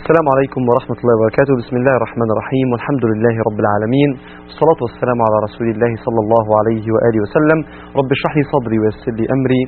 السلام عليكم ورحمة الله وبركاته بسم الله الرحمن الرحيم والحمد لله رب العالمين والصلاة والسلام على رسول الله صلى الله عليه وآله وسلم رب اشرح لي صدري ويسر لي أمري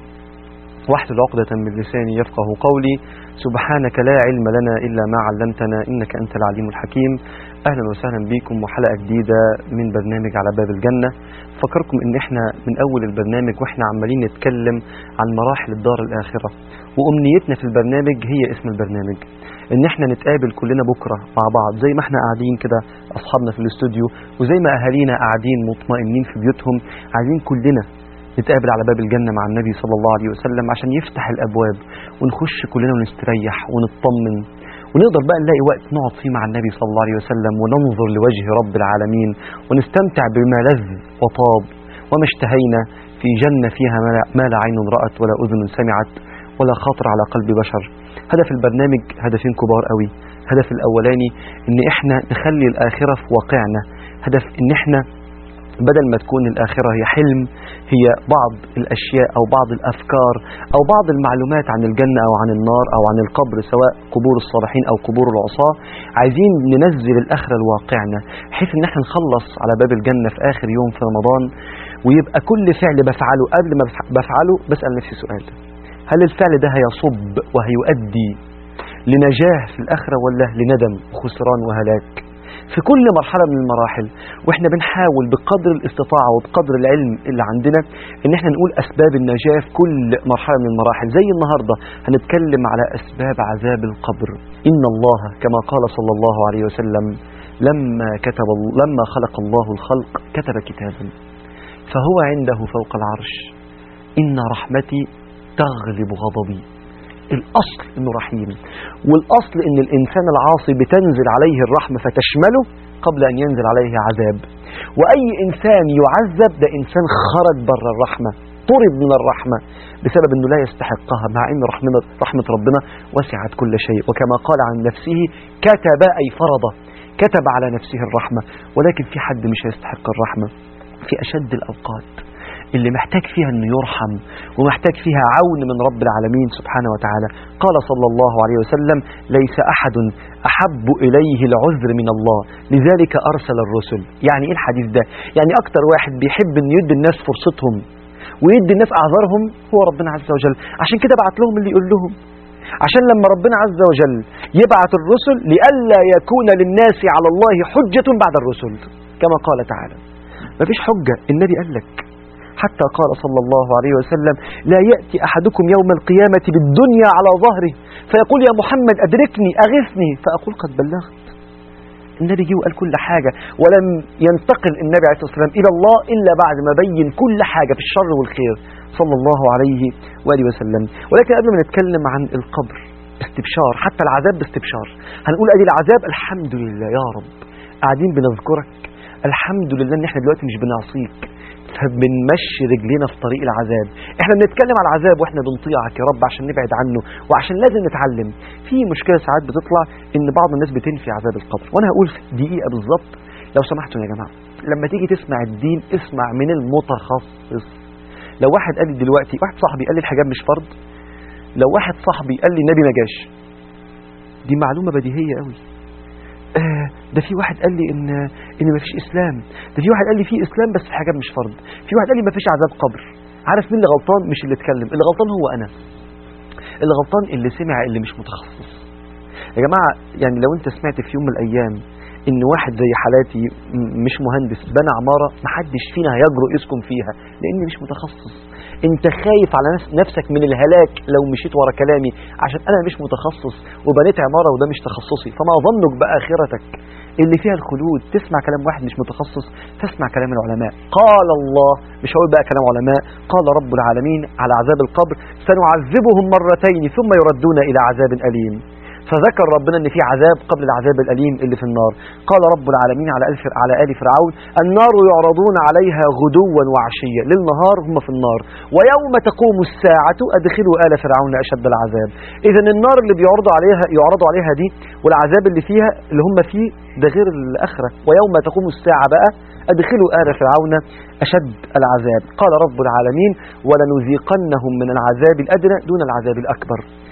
واحلل عقدة من لساني يفقه قولي سبحانك لا علم لنا إلا ما علمتنا إنك أنت العليم الحكيم أهلا وسهلا بكم وحلقة جديدة من برنامج على باب الجنة فكركم إن إحنا من أول البرنامج وإحنا عمالين نتكلم عن مراحل الدار الآخرة وأمنيتنا في البرنامج هي اسم البرنامج إن إحنا نتقابل كلنا بكرة مع بعض زي ما إحنا قاعدين كده أصحابنا في الاستوديو وزي ما أهالينا قاعدين مطمئنين في بيوتهم عايزين كلنا نتقابل على باب الجنة مع النبي صلى الله عليه وسلم عشان يفتح الأبواب ونخش كلنا ونستريح ونطمن ونقدر بقى نلاقي وقت نقعد فيه مع النبي صلى الله عليه وسلم وننظر لوجه رب العالمين ونستمتع بما لذ وطاب وما اشتهينا في جنة فيها ما لا- ما لا عين رأت ولا أذن سمعت ولا خاطر على قلب بشر هدف البرنامج هدفين كبار قوي هدف الأولاني إن إحنا نخلي الآخرة في واقعنا هدف إن إحنا بدل ما تكون الآخرة هي حلم هي بعض الأشياء أو بعض الأفكار أو بعض المعلومات عن الجنة أو عن النار أو عن القبر سواء قبور الصالحين أو قبور العصاة عايزين ننزل الآخرة لواقعنا بحيث إن احنا نخلص على باب الجنة في آخر يوم في رمضان ويبقى كل فعل بفعله قبل ما بف- بفعله بسأل نفسي سؤال هل الفعل ده هيصب وهيؤدي لنجاح في الآخرة ولا لندم وخسران وهلاك في كل مرحلة من المراحل واحنا بنحاول بقدر الاستطاعة وبقدر العلم اللي عندنا ان احنا نقول اسباب النجاة في كل مرحلة من المراحل زي النهاردة هنتكلم على اسباب عذاب القبر ان الله كما قال صلى الله عليه وسلم لما كتب لما خلق الله الخلق كتب كتابا فهو عنده فوق العرش ان رحمتي تغلب غضبي الأصل أنه رحيم والأصل أن الإنسان العاصي بتنزل عليه الرحمة فتشمله قبل أن ينزل عليه عذاب وأي إنسان يعذب ده إنسان خرج بره الرحمة طرد من الرحمة بسبب أنه لا يستحقها مع أن رحمة, رحمة ربنا وسعت كل شيء وكما قال عن نفسه كتب أي فرض كتب على نفسه الرحمة ولكن في حد مش هيستحق الرحمة في أشد الأوقات اللي محتاج فيها انه يرحم ومحتاج فيها عون من رب العالمين سبحانه وتعالى قال صلى الله عليه وسلم ليس احد احب اليه العذر من الله لذلك ارسل الرسل يعني ايه الحديث ده يعني اكتر واحد بيحب انه يدي الناس فرصتهم ويدي الناس اعذارهم هو ربنا عز وجل عشان كده بعت لهم اللي يقول لهم عشان لما ربنا عز وجل يبعث الرسل لئلا يكون للناس على الله حجة بعد الرسل كما قال تعالى مفيش حجة النبي قال لك حتى قال صلى الله عليه وسلم لا يأتي أحدكم يوم القيامة بالدنيا على ظهره فيقول يا محمد أدركني أغثني فأقول قد بلغت النبي جه وقال كل حاجة ولم ينتقل النبي عليه الصلاة والسلام إلى الله إلا بعد ما بين كل حاجة في الشر والخير صلى الله عليه وآله وسلم ولكن قبل ما نتكلم عن القبر استبشار حتى العذاب باستبشار هنقول أدي العذاب الحمد لله يا رب قاعدين بنذكرك الحمد لله ان احنا دلوقتي مش بنعصيك فبنمشي رجلينا في طريق العذاب احنا بنتكلم على العذاب واحنا بنطيعك يا رب عشان نبعد عنه وعشان لازم نتعلم في مشكله ساعات بتطلع ان بعض الناس بتنفي عذاب القبر وانا هقول في دقيقه بالظبط لو سمحتوا يا جماعه لما تيجي تسمع الدين اسمع من المتخصص لو واحد قال لي دلوقتي واحد صاحبي قال لي الحجاب مش فرض لو واحد صاحبي قال لي النبي ما جاش دي معلومه بديهيه قوي آه ده في واحد قال لي ان ان مفيش اسلام ده في واحد قال لي في اسلام بس الحجاب مش فرض في واحد قال لي مفيش عذاب قبر عارف مين اللي غلطان مش اللي اتكلم اللي غلطان هو انا اللي غلطان اللي سمع اللي مش متخصص يا جماعه يعني لو انت سمعت في يوم من الايام ان واحد زي حالاتي م- مش مهندس بنى عماره محدش فينا هيجرؤ يسكن فيها لاني مش متخصص انت خايف على نفس- نفسك من الهلاك لو مشيت ورا كلامي عشان انا مش متخصص وبنيت عماره وده مش تخصصي فما ظنك باخرتك اللي فيها الخلود تسمع كلام واحد مش متخصص تسمع كلام العلماء قال الله مش هقول بقى كلام علماء قال رب العالمين على عذاب القبر سنعذبهم مرتين ثم يردون الى عذاب اليم فذكر ربنا ان في عذاب قبل العذاب الاليم اللي في النار قال رب العالمين على آل فر- على ال فرعون النار يعرضون عليها غدوا وعشيا للنهار هم في النار ويوم تقوم الساعه ادخلوا ال فرعون اشد العذاب اذا النار اللي بيعرضوا عليها يعرضوا عليها دي والعذاب اللي فيها اللي هم فيه ده غير الاخره ويوم تقوم الساعه بقى ادخلوا ال فرعون اشد العذاب قال رب العالمين ولنذيقنهم من العذاب الادنى دون العذاب الاكبر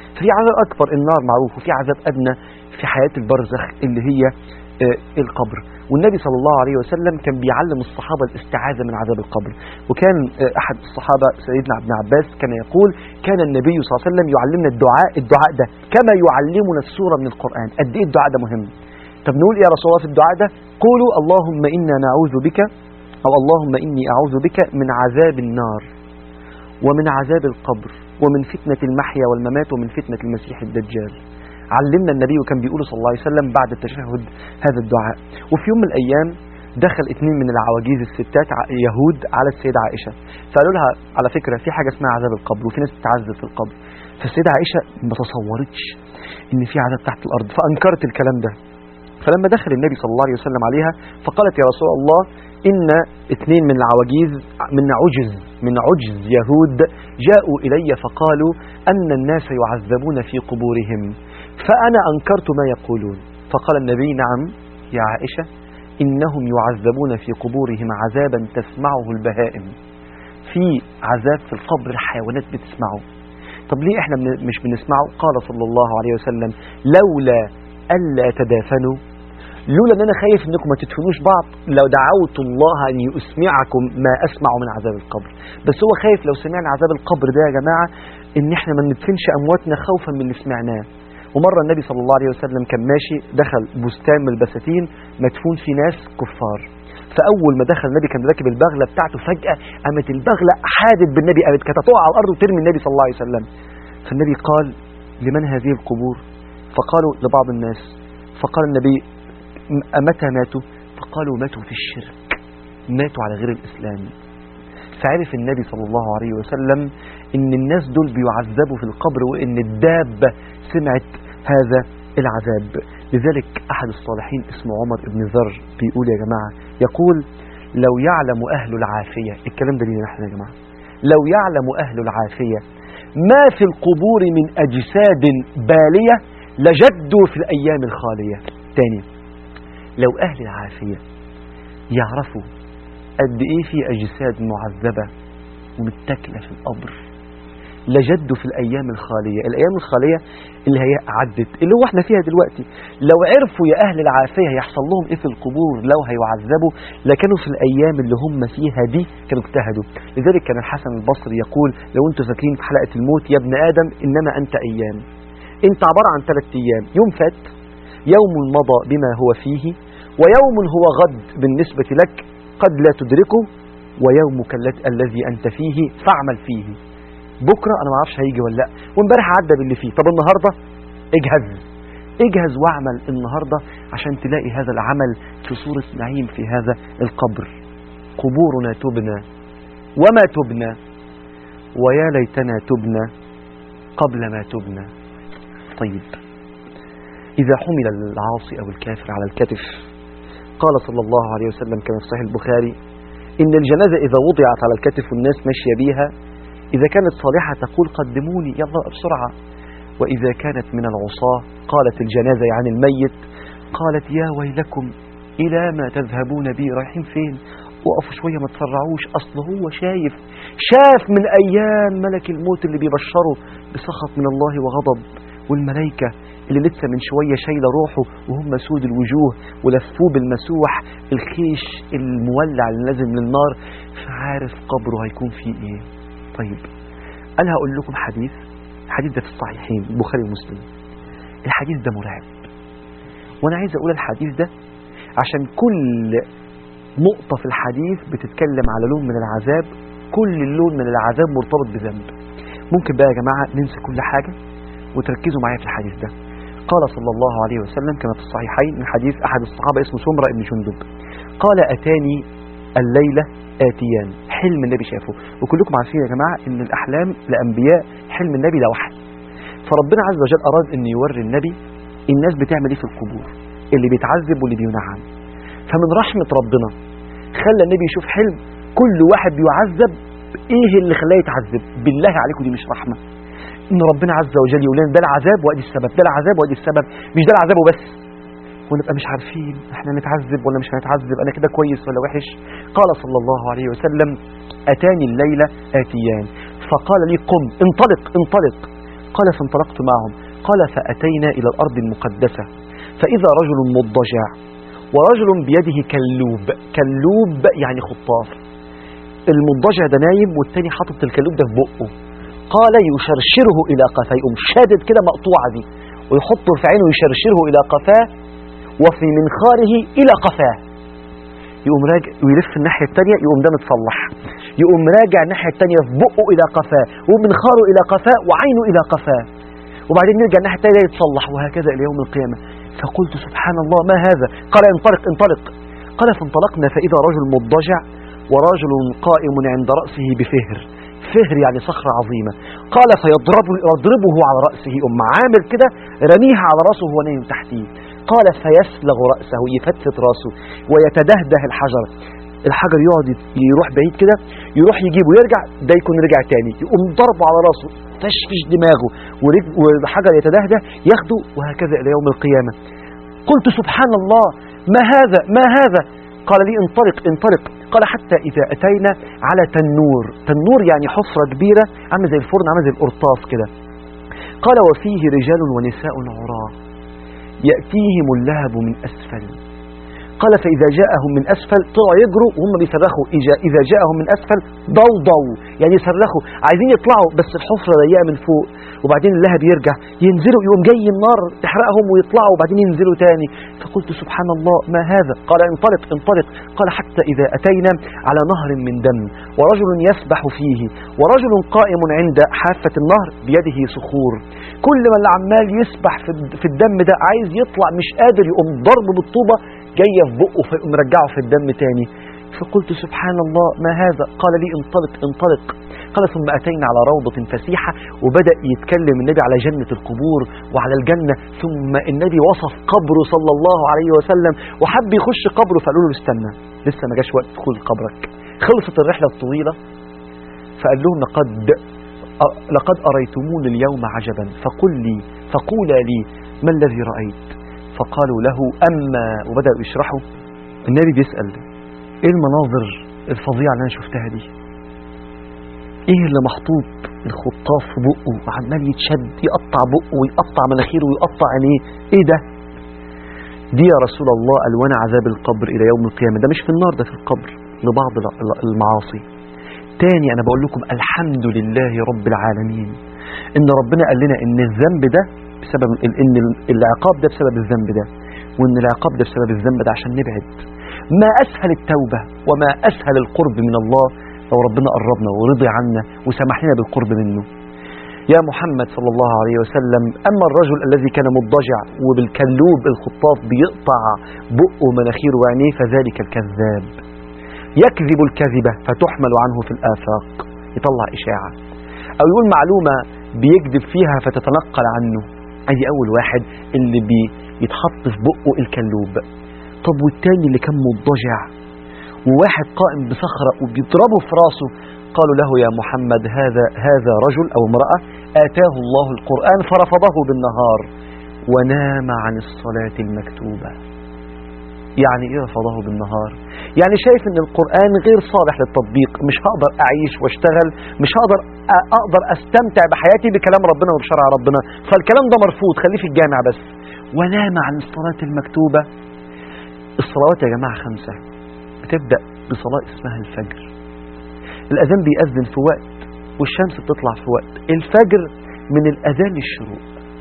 ففي عذاب أكبر النار معروف وفي عذاب أدنى في حياة البرزخ اللي هي آه، القبر والنبي صلى الله عليه وسلم كان بيعلم الصحابة الاستعاذة من عذاب القبر وكان آه، أحد الصحابة سيدنا ابن عباس كان يقول كان النبي صلى الله عليه وسلم يعلمنا الدعاء الدعاء ده كما يعلمنا السورة من القرآن قد إيه الدعاء ده مهم طب نقول إيه يا رسول الله في الدعاء ده قولوا اللهم إنا نعوذ بك أو اللهم إني أعوذ بك من عذاب النار ومن عذاب القبر ومن فتنة المحيا والممات ومن فتنة المسيح الدجال علمنا النبي وكان بيقول صلى الله عليه وسلم بعد التشهد هذا الدعاء وفي يوم من الأيام دخل اتنين من العواجيز الستات ع- يهود على السيدة عائشة فقالوا لها على فكرة في حاجة اسمها عذاب القبر وفي ناس بتتعذب في القبر فالسيدة عائشة ما تصورتش ان في عذاب تحت الأرض فأنكرت الكلام ده فلما دخل النبي صلى الله عليه وسلم عليها فقالت يا رسول الله إن اثنين من العواجيز من عجز من عجز يهود جاءوا إلي فقالوا أن الناس يعذبون في قبورهم فأنا أنكرت ما يقولون فقال النبي نعم يا عائشة إنهم يعذبون في قبورهم عذابا تسمعه البهائم في عذاب في القبر الحيوانات بتسمعه طب ليه احنا بن- مش بنسمعه قال صلى الله عليه وسلم لولا ألا تدافنوا لولا ان انا خايف انكم ما تدفنوش بعض لو دعوت الله ان يسمعكم ما اسمع من عذاب القبر بس هو خايف لو سمعنا عذاب القبر ده يا جماعه ان احنا ما ندفنش امواتنا خوفا من اللي سمعناه ومره النبي صلى الله عليه وسلم كان ماشي دخل بستان من البساتين مدفون فيه ناس كفار فاول ما دخل النبي كان راكب البغله بتاعته فجاه قامت البغله حادت بالنبي قامت كانت هتقع على الارض وترمي النبي صلى الله عليه وسلم فالنبي قال لمن هذه القبور فقالوا لبعض الناس فقال النبي متى ماتوا فقالوا ماتوا في الشرك ماتوا على غير الإسلام فعرف النبي صلى الله عليه وسلم ان الناس دول بيعذبوا في القبر وان الدابة سمعت هذا العذاب لذلك أحد الصالحين اسمه عمر بن ذر بيقول يا جماعة يقول لو يعلم أهل العافية الكلام ده لينا احنا يا جماعة لو يعلم أهل العافية ما في القبور من أجساد بالية لجدوا في الأيام الخالية تاني لو أهل العافية يعرفوا قد إيه في أجساد معذبة ومتكلة في القبر لجدوا في الأيام الخالية الأيام الخالية اللي هي عدت اللي هو احنا فيها دلوقتي لو عرفوا يا أهل العافية يحصل لهم إيه في القبور لو هيعذبوا لكانوا في الأيام اللي هم فيها دي كانوا اجتهدوا لذلك كان الحسن البصري يقول لو انتوا فاكرين في حلقة الموت يا ابن آدم إنما أنت أيام انت عبارة عن ثلاث أيام يوم فات يوم مضى بما هو فيه ويوم هو غد بالنسبة لك قد لا تدركه ويومك الذي- الذي أنت فيه فاعمل فيه بكرة أنا ما اعرفش هيجي ولا لا وامبارح عدى باللي فيه طب النهاردة اجهز اجهز واعمل النهاردة عشان تلاقي هذا العمل في صورة نعيم في هذا القبر قبورنا تبنى وما تبنى ويا ليتنا تبنى قبل ما تبنى طيب إذا حمل العاصي أو الكافر على الكتف قال صلى الله عليه وسلم كما في صحيح البخاري إن الجنازة إذا وضعت على الكتف والناس ماشية بيها إذا كانت صالحة تقول قدموني يلا بسرعة وإذا كانت من العصاة قالت الجنازة يعني الميت قالت يا ويلكم إلى ما تذهبون بي رايحين فين وقفوا شوية ما تسرعوش أصل هو شايف شاف من أيام ملك الموت اللي بيبشره بسخط من الله وغضب والملائكة اللي لسه من شوية شايلة روحه وهم سود الوجوه ولفوه بالمسوح الخيش المولع اللي نازل من النار فعارف قبره هيكون فيه ايه طيب انا هقول لكم حديث الحديث ده في الصحيحين البخاري ومسلم الحديث ده مرعب وانا عايز اقول الحديث ده عشان كل نقطة في الحديث بتتكلم على لون من العذاب كل اللون من العذاب مرتبط بذنب ممكن بقى يا جماعة ننسى كل حاجة وتركزوا معايا في الحديث ده قال صلى الله عليه وسلم كما في الصحيحين من حديث أحد الصحابة اسمه سمرة بن جندب قال أتاني الليلة آتيان حلم النبي شافه وكلكم عارفين يا جماعة ان الأحلام لأنبياء حلم النبي ده وحي فربنا عز وجل أراد أن يوري النبي الناس بتعمل ايه في القبور اللي بيتعذب واللي بينعم فمن رحمة ربنا خلى النبي يشوف حلم كل واحد بيعذب ايه اللي خلاه يتعذب بالله عليكم دي مش رحمة ان ربنا عز وجل يقول لنا ده العذاب وادي السبب ده العذاب وادي السبب مش ده العذاب وبس ونبقى مش عارفين احنا نتعذب ولا مش هنتعذب انا كده كويس ولا وحش قال صلى الله عليه وسلم اتاني الليلة اتيان فقال لي قم انطلق انطلق قال فانطلقت معهم قال فأتينا إلى الأرض المقدسة فإذا رجل مضجع ورجل بيده كلوب كلوب يعني خطاف المضجع ده نايم والتاني حاطط الكلوب ده في بقه قال يشرشره إلى قفاه يقوم شادد كده مقطوعة دي ويحطه في عينه ويشرشره إلى قفاه وفي منخاره إلى قفاه يقوم راجع ويلف الناحية التانية يقوم ده متصلح يقوم راجع الناحية التانية في بقه إلى قفاه ومنخاره إلى قفاه وعينه إلى قفاه وبعدين نرجع الناحية التانية يتصلح وهكذا إلى يوم القيامة فقلت سبحان الله ما هذا قال انطلق انطلق قال فانطلقنا فإذا رجل مضجع ورجل قائم عند رأسه بفهر فهر يعني صخرة عظيمة قال فيضرب يضربه على رأسه أم عامر كده رميها على رأسه وهو نايم تحتيه قال فيسلغ رأسه يفتت رأسه ويتدهده الحجر الحجر يقعد يروح بعيد كده يروح يجيبه يرجع ده يكون رجع تاني يقوم ضربه على راسه تشفش دماغه ورج- والحجر يتدهده ياخده وهكذا إلى يوم القيامة قلت سبحان الله ما هذا ما هذا قال لي انطلق انطلق قال حتى إذا أتينا على تنور تنور يعني حفرة كبيرة عامل زي الفرن عامل زي القرطاس كده قال وفيه رجال ونساء عراة يأتيهم اللهب من أسفل قال فإذا جاءهم من أسفل طلعوا يجروا وهم بيصرخوا إجا- إذا جاءهم من أسفل ضو ضو يعني يصرخوا عايزين يطلعوا بس الحفرة ضيقة من فوق وبعدين اللهب يرجع ينزلوا يقوم جاي النار تحرقهم ويطلعوا وبعدين ينزلوا تاني فقلت سبحان الله ما هذا قال انطلق انطلق قال حتى إذا أتينا على نهر من دم ورجل يسبح فيه ورجل قائم عند حافة النهر بيده صخور كل ما اللي عمال يسبح في الد- في الدم ده عايز يطلع مش قادر يقوم ضرب بالطوبة جاية في بقه فيقوم مرجعه في الدم تاني فقلت سبحان الله ما هذا قال لي انطلق انطلق قال ثم أتينا على روضة فسيحة وبدأ يتكلم النبي على جنة القبور وعلى الجنة ثم النبي وصف قبره صلى الله عليه وسلم وحب يخش قبره فقالوا له استنى لسه ما جاش وقت دخول قبرك خلصت الرحلة الطويلة فقال لهم لقد أ- لقد أريتموني اليوم عجبا فقل لي فقولا لي ما الذي رأيت فقالوا له أما وبدأوا يشرحوا النبي بيسأل إيه المناظر الفظيعة اللي أنا شفتها دي إيه اللي محطوط الخطاف في بقه وعمال يتشد يقطع بقه ويقطع مناخيره ويقطع عينيه إيه ده دي يا رسول الله ألوان عذاب القبر إلى يوم القيامة ده مش في النار ده في القبر لبعض ال- ال- المعاصي تاني أنا بقول لكم الحمد لله رب العالمين إن ربنا قال لنا إن الذنب ده بسبب ال- إن ال- العقاب ده بسبب الذنب ده وإن العقاب ده بسبب الذنب ده عشان نبعد ما أسهل التوبة وما أسهل القرب من الله لو ربنا قربنا ورضي عنا وسمح لنا بالقرب منه يا محمد صلى الله عليه وسلم أما الرجل الذي كان مضجع وبالكلوب الخطاف بيقطع بقه ومناخيره وعينيه فذلك الكذاب يكذب الكذبة فتحمل عنه في الآفاق يطلع إشاعة أو يقول معلومة بيكذب فيها فتتنقل عنه أدي أول واحد اللي بيتحط في بقه الكلوب طب والتاني اللي كان مضجع وواحد قائم بصخرة وبيضربه في راسه قالوا له يا محمد هذا هذا رجل أو امرأة آتاه الله القرآن فرفضه بالنهار ونام عن الصلاة المكتوبة يعني ايه رفضه بالنهار يعني شايف ان القرآن غير صالح للتطبيق مش هقدر اعيش واشتغل مش هقدر أ- اقدر استمتع بحياتي بكلام ربنا وبشرع ربنا فالكلام ده مرفوض خليه في الجامع بس ونام عن الصلاة المكتوبة الصلوات يا جماعة خمسة بتبدأ بصلاة اسمها الفجر الأذان بيأذن في وقت والشمس بتطلع في وقت الفجر من الأذان للشروق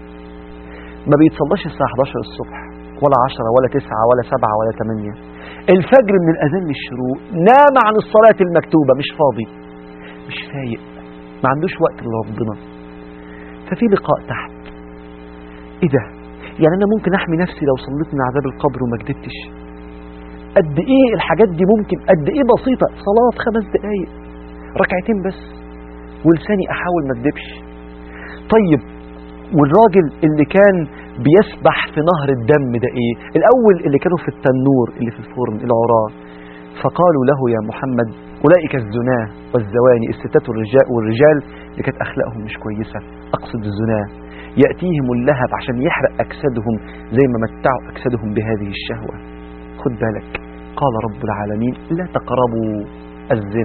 ما بيتصلاش الساعة 11 الصبح ولا 10 ولا 9 ولا 7 ولا 8 الفجر من الأذان للشروق نام عن الصلاة المكتوبة مش فاضي مش فايق ما عندوش وقت لربنا ففي لقاء تحت ايه ده يعني انا ممكن احمي نفسي لو صليت من عذاب القبر وما كدبتش قد ايه الحاجات دي ممكن قد ايه بسيطة صلاة خمس دقايق ركعتين بس ولساني احاول ما اكدبش طيب والراجل اللي كان بيسبح في نهر الدم ده ايه الاول اللي كانوا في التنور اللي في الفرن العراة فقالوا له يا محمد اولئك الزناه والزواني الستات والرجال والرجال اللي كانت اخلاقهم مش كويسة اقصد الزناه يأتيهم اللهب عشان يحرق اجسادهم زي ما متعوا اجسادهم بهذه الشهوة خد بالك قال رب العالمين لا تقربوا الزنا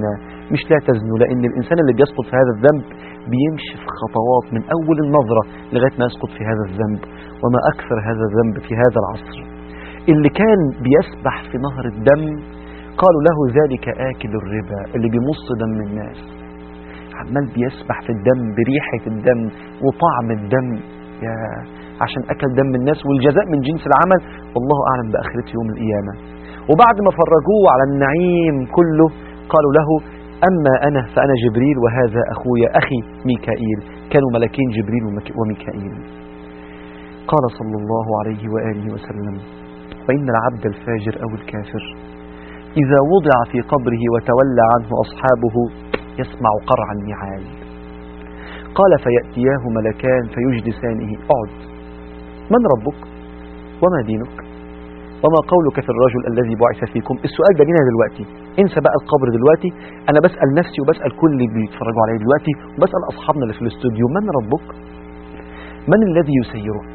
مش لا تزنوا لأن الإنسان اللي بيسقط في هذا الذنب بيمشي في خطوات من أول النظرة لغاية ما يسقط في هذا الذنب وما أكثر هذا الذنب في هذا العصر اللي كان بيسبح في نهر الدم قالوا له ذلك آكل الربا اللي بيمص دم الناس عمال بيسبح في الدم بريحة الدم وطعم الدم يا عشان أكل دم الناس والجزاء من جنس العمل والله أعلم بآخرته يوم القيامة وبعد ما فرجوه على النعيم كله قالوا له أما أنا فأنا جبريل وهذا أخويا أخي ميكائيل كانوا ملكين جبريل ومك- وميكائيل قال صلى الله عليه وآله وسلم وإن العبد الفاجر أو الكافر إذا وضع في قبره وتولى عنه أصحابه يسمع قرع النعال قال فيأتياه ملكان فيجلسانه اقعد من ربك وما دينك وما قولك في الرجل الذي بعث فيكم السؤال ده لينا دلوقتي انسى بقى القبر دلوقتي انا بسأل نفسي وبسأل كل اللي بيتفرجوا عليا دلوقتي وبسأل اصحابنا اللي في الاستوديو من ربك من الذي يسيرك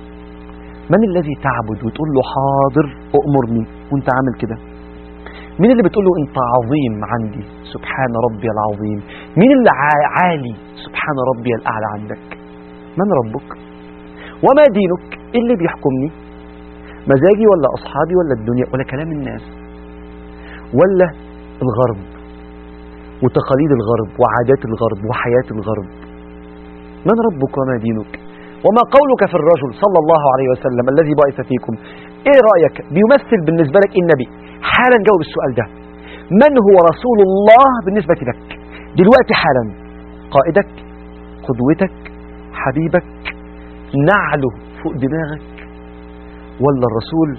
من الذي تعبد وتقول له حاضر أؤمرني وانت عامل كده مين اللي بتقول له انت عظيم عندي سبحان ربي العظيم مين اللي عا- عالي سبحان ربي الأعلى عندك من ربك وما دينك إيه اللي بيحكمني مزاجي ولا أصحابي ولا الدنيا ولا كلام الناس ولا الغرب وتقاليد الغرب وعادات الغرب وحياة الغرب من ربك وما دينك وما قولك في الرجل صلى الله عليه وسلم الذي بعث فيكم ايه رأيك بيمثل بالنسبة لك ايه النبي حالا جاوب السؤال ده من هو رسول الله بالنسبة لك دلوقتي حالا قائدك قدوتك حبيبك نعله فوق دماغك ولا الرسول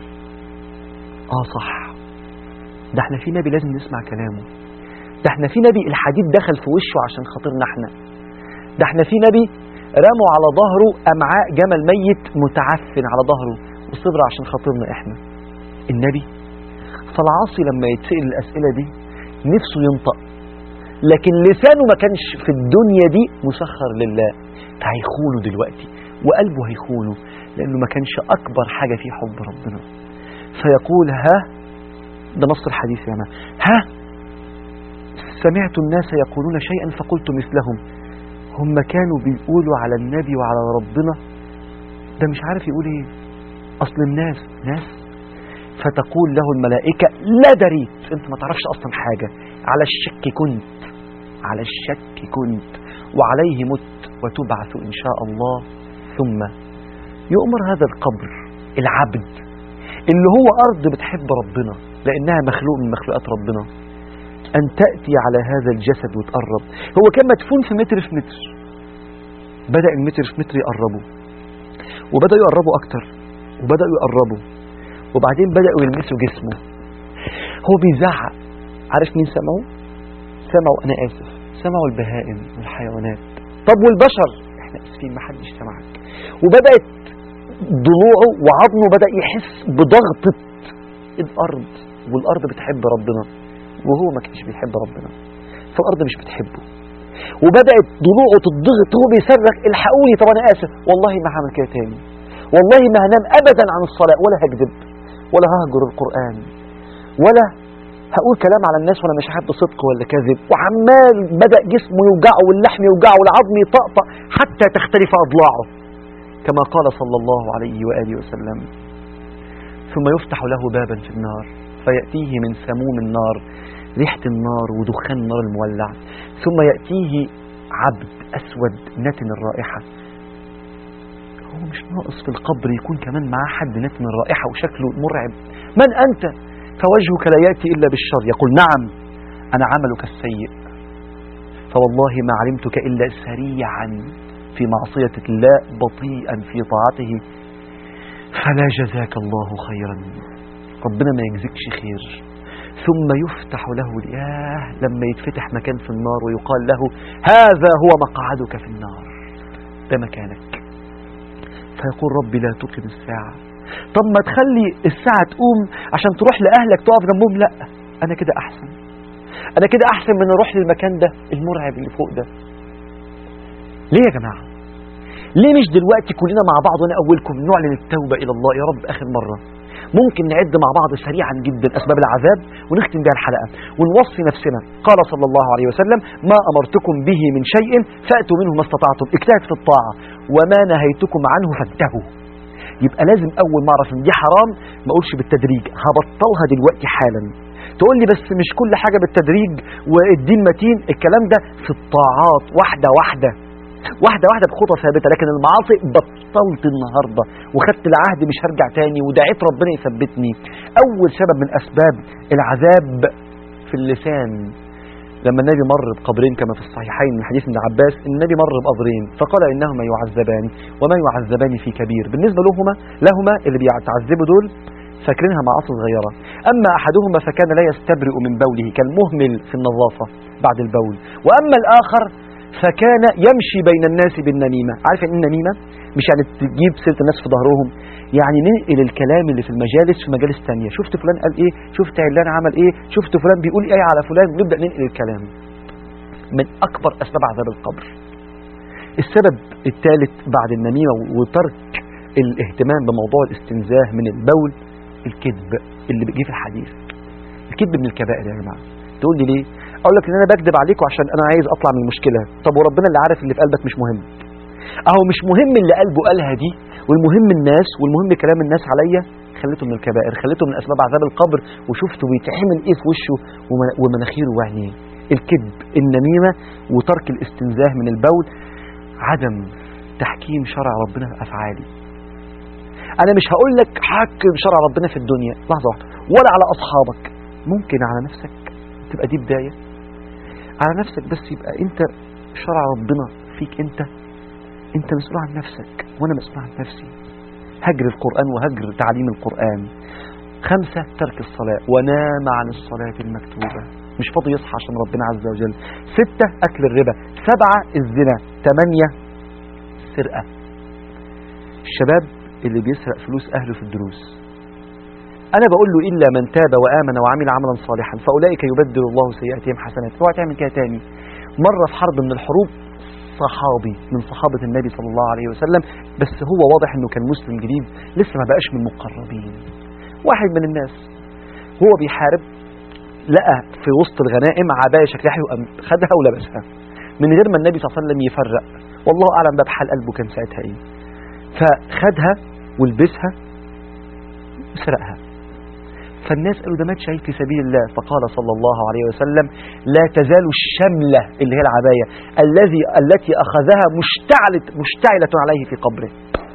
اه صح ده احنا في نبي لازم نسمع كلامه ده احنا في نبي الحديد دخل في وشه عشان خاطرنا احنا ده احنا في نبي رموا على ظهره امعاء جمل ميت متعفن على ظهره وصبر عشان خاطرنا احنا النبي فالعاصي لما يتسأل الاسئله دي نفسه ينطق لكن لسانه ما كانش في الدنيا دي مسخر لله فهيخونه دلوقتي وقلبه هيخونه لأنه ما كانش أكبر حاجة في حب ربنا فيقول ها ده نص الحديث يا جماعة ها سمعت الناس يقولون شيئا فقلت مثلهم هم كانوا بيقولوا على النبي وعلى ربنا ده مش عارف يقول ايه اصل الناس ناس فتقول له الملائكة لا دريت انت ما تعرفش اصلا حاجة على الشك كنت على الشك كنت وعليه مت وتبعث ان شاء الله ثم يؤمر هذا القبر العبد اللي هو أرض بتحب ربنا لأنها مخلوق من مخلوقات ربنا أن تأتي على هذا الجسد وتقرب هو كان مدفون في متر في متر بدأ المتر في متر يقربوا وبدأوا يقربوا أكتر وبدأوا يقربوا وبعدين بدأوا يلمسوا جسمه هو بيزعق عارف مين سمعوا؟ سمعوا أنا آسف سمعوا البهائم والحيوانات طب والبشر احنا اسفين محدش سمعك وبدأت ضلوعه وعظمه بدأ يحس بضغطة الأرض والأرض بتحب ربنا وهو ما كانش بيحب ربنا فالأرض مش بتحبه وبدأت ضلوعه تضغط هو بيصرخ الحقوني طب أنا آسف والله ما هعمل كده تاني والله ما هنام أبدا عن الصلاة ولا هكذب ولا ههجر القرآن ولا هقول كلام على الناس وانا مش عارف صدق ولا كذب وعمال بدأ جسمه يوجعه واللحم يوجعه والعظم يطقطق حتى تختلف أضلاعه كما قال صلى الله عليه وآله وسلم ثم يفتح له بابا في النار فيأتيه من سموم النار ريحة النار ودخان النار المولع ثم يأتيه عبد أسود نتن الرائحة هو مش ناقص في القبر يكون كمان معاه حد نتن الرائحة وشكله مرعب من أنت فوجهك لا يأتي إلا بالشر يقول نعم أنا عملك السيء فوالله ما علمتك إلا سريعا في معصية الله بطيئا في طاعته فلا جزاك الله خيرا ربنا ما يجزيكش خير ثم يفتح له ياه لما يتفتح مكان في النار ويقال له هذا هو مقعدك في النار ده مكانك فيقول ربي لا تقم الساعة طب ما تخلي الساعة تقوم عشان تروح لأهلك تقف جنبهم لا أنا كده أحسن أنا كده أحسن من أروح للمكان ده المرعب اللي فوق ده ليه يا جماعة ليه مش دلوقتي كلنا مع بعض وانا اولكم نعلن التوبة الى الله يا رب اخر مرة ممكن نعد مع بعض سريعا جدا أسباب العذاب ونختم بها الحلقة ونوصي نفسنا قال صلى الله عليه وسلم ما أمرتكم به من شيء فأتوا منه ما استطعتم اجتهد في الطاعة وما نهيتكم عنه فانتهوا يبقى لازم أول ما أعرف إن دي حرام ما أقولش بالتدريج هبطلها دلوقتي حالا تقول لي بس مش كل حاجة بالتدريج والدين متين الكلام ده في الطاعات واحدة واحدة واحدة واحدة بخطى ثابتة لكن المعاصي بطلت النهاردة وخدت العهد مش هرجع تاني ودعيت ربنا يثبتني أول سبب من أسباب العذاب في اللسان لما النبي مر بقبرين كما في الصحيحين من حديث ابن عباس النبي مر بقبرين فقال إنهما يعذبان وما يعذبان في كبير بالنسبة لهما لهما اللي بيتعذبوا دول فاكرينها معاصي صغيرة أما أحدهما فكان لا يستبرئ من بوله كالمهمل في النظافة بعد البول وأما الآخر فكان يمشي بين الناس بالنميمة عارف يعني ايه النميمة مش يعني تجيب سيرة الناس في ظهرهم يعني ننقل الكلام اللي في المجالس في مجالس تانية شفت فلان قال ايه شفت علان عمل ايه شفت فلان بيقول ايه على فلان ونبدأ ننقل الكلام من أكبر أسباب عذاب القبر السبب الثالث بعد النميمة وترك الاهتمام بموضوع الاستنزاه من البول الكذب اللي بيجي في الحديث الكذب من الكبائر يا جماعة تقول لي ليه اقول لك ان انا بكذب عليكم عشان انا عايز اطلع من المشكله طب وربنا اللي عارف اللي في قلبك مش مهم اهو مش مهم اللي قلبه قالها دي والمهم الناس والمهم كلام الناس عليا خليته من الكبائر خليته من اسباب عذاب القبر وشفته بيتعمل ايه في وشه ومن- ومناخيره وعينيه الكذب النميمه وترك الاستنزاه من البول عدم تحكيم شرع ربنا في افعالي انا مش هقول لك حكم شرع ربنا في الدنيا لحظه واحده ولا على اصحابك ممكن على نفسك تبقى دي بدايه على نفسك بس يبقى انت شرع ربنا فيك انت انت مسؤول عن نفسك وانا مسؤول عن نفسي هجر القرآن وهجر تعليم القرآن خمسة ترك الصلاة ونام عن الصلاة المكتوبة مش فاضي يصحى عشان ربنا عز وجل ستة أكل الربا سبعة الزنا ثمانية السرقة الشباب اللي بيسرق فلوس أهله في الدروس أنا بقول له إلا من تاب وآمن وعمل عملا صالحا فأولئك يبدل الله سيئاتهم حسنات اوعى تعمل كده تاني مرة في حرب من الحروب صحابي من صحابة النبي صلى الله عليه وسلم بس هو واضح انه كان مسلم جديد لسه ما بقاش من المقربين واحد من الناس هو بيحارب لقى في وسط الغنائم عباية شكلها حلو قام خدها ولبسها من غير ما النبي صلى الله عليه وسلم يفرق والله اعلم بقى بحال قلبه كان ساعتها ايه فخدها ولبسها وسرقها فالناس قالوا ده مات شهيد في سبيل الله فقال صلى الله عليه وسلم لا تزال الشملة اللي هي العباية الذي التي أخذها مشتعلة مشتعلة عليه في قبره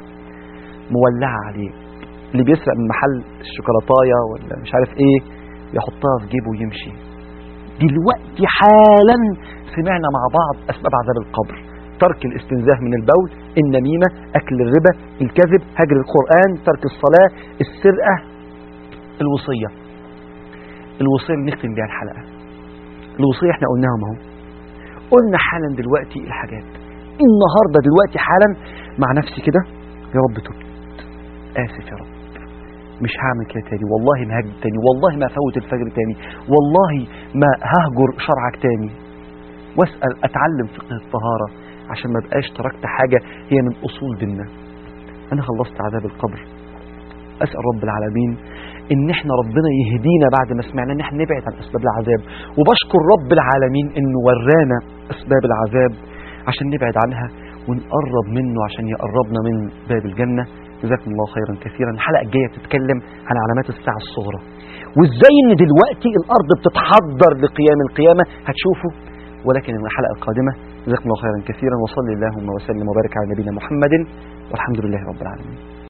مولعة عليه اللي بيسرق من محل الشوكولاتاية ولا مش عارف ايه يحطها في جيبه ويمشي دلوقتي حالا سمعنا مع بعض أسباب عذاب القبر ترك الاستنزاه من البول النميمة أكل الربا الكذب هجر القرآن ترك الصلاة السرقة الوصية الوصية اللي نختم بيها الحلقة الوصية احنا قلناهم اهو قلنا حالا دلوقتي الحاجات النهاردة دلوقتي حالا مع نفسي كده يا رب تبت آسف يا رب مش هعمل كده تاني والله ما هجد تاني والله ما افوت الفجر تاني والله ما ههجر شرعك تاني واسأل اتعلم فقه الطهارة عشان ما بقاش تركت حاجة هي من اصول ديننا انا خلصت عذاب القبر اسأل رب العالمين ان احنا ربنا يهدينا بعد ما سمعنا ان احنا نبعد عن اسباب العذاب وبشكر رب العالمين انه ورانا اسباب العذاب عشان نبعد عنها ونقرب منه عشان يقربنا من باب الجنة جزاكم الله خيرا كثيرا الحلقة الجاية بتتكلم عن علامات الساعة الصغرى وازاي ان دلوقتي الارض بتتحضر لقيام القيامة هتشوفوا ولكن الحلقة القادمة جزاكم الله خيرا كثيرا وصلي اللهم وسلم وبارك على نبينا محمد والحمد لله رب العالمين